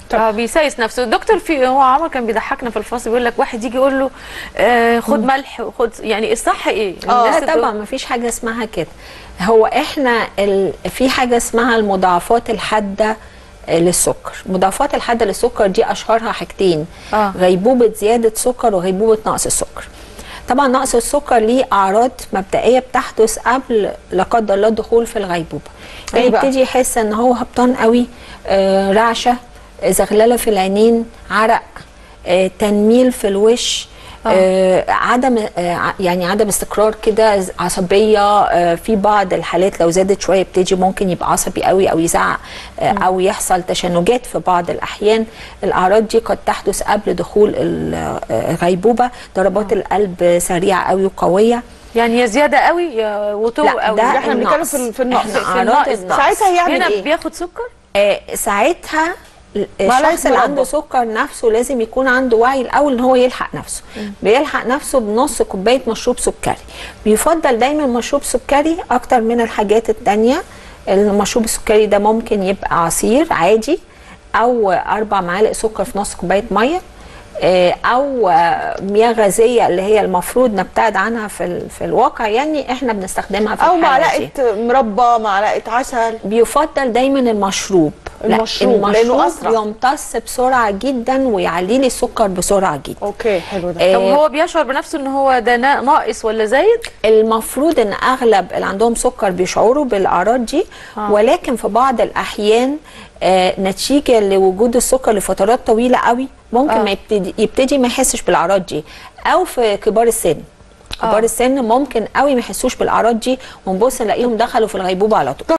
اه بيسايس نفسه الدكتور في هو عمر كان بيضحكنا في الفصل بيقول لك واحد يجي يقول له آه خد ملح وخد يعني الصح ايه؟ اه الناس لا طبعا ما فيش حاجه اسمها كده هو احنا ال... في حاجه اسمها المضاعفات الحاده للسكر مضاعفات الحاده للسكر دي اشهرها حاجتين آه. غيبوبه زياده سكر وغيبوبه نقص السكر طبعا نقص السكر ليه اعراض مبدئيه بتحدث قبل لا قدر الله الدخول في الغيبوبه يعني إيه بقى؟ يبتدي يحس ان هو هبطان قوي آه رعشه آه، زغلله في العينين عرق آه تنميل في الوش آه عدم آه ع- يعني عدم استقرار كده ز- عصبيه آه في بعض الحالات لو زادت شويه يبتدي ممكن يبقى عصبي قوي او يزعق آه او يحصل تشنجات في بعض الاحيان الاعراض دي قد تحدث قبل دخول ال- آه، الغيبوبه ضربات القلب سريعه قوي وقويه يعني يا زياده قوي يا وطو لا، قوي ده احنا بنتكلم النقص. في في النقص إحنا في أعراض النقص النقص. ساعتها يعمل هنا ايه؟ بياخد سكر؟ آه، ساعتها معلقة الشخص اللي مربى. عنده سكر نفسه لازم يكون عنده وعي الاول ان هو يلحق نفسه بيلحق نفسه بنص كوبايه مشروب سكري بيفضل دايما مشروب سكري اكتر من الحاجات التانية المشروب السكري ده ممكن يبقى عصير عادي او اربع معالق سكر في نص كوبايه ميه آه، او آه، مياه غازيه اللي هي المفروض نبتعد عنها في ال- في الواقع يعني احنا بنستخدمها في او الحالة دي. معلقه مربى معلقه عسل بيفضل دايما المشروب لا، المشروب، لأنه المشروب أسرع. يمتص بسرعه جدا ويعلي لي السكر بسرعه جدا اوكي حلو ده آه، طب هو بيشعر بنفسه ان هو ده نا- ناقص ولا زايد؟ المفروض ان اغلب اللي عندهم سكر بيشعروا بالاعراض دي آه. ولكن في بعض الاحيان آه نتيجه لوجود السكر لفترات طويله قوي ممكن آه. ما يبتدي يبتدي ما يحسش بالاعراض دي او في كبار السن كبار آه. السن ممكن قوي ما يحسوش بالاعراض دي ونبص نلاقيهم دخلوا في الغيبوبه على طول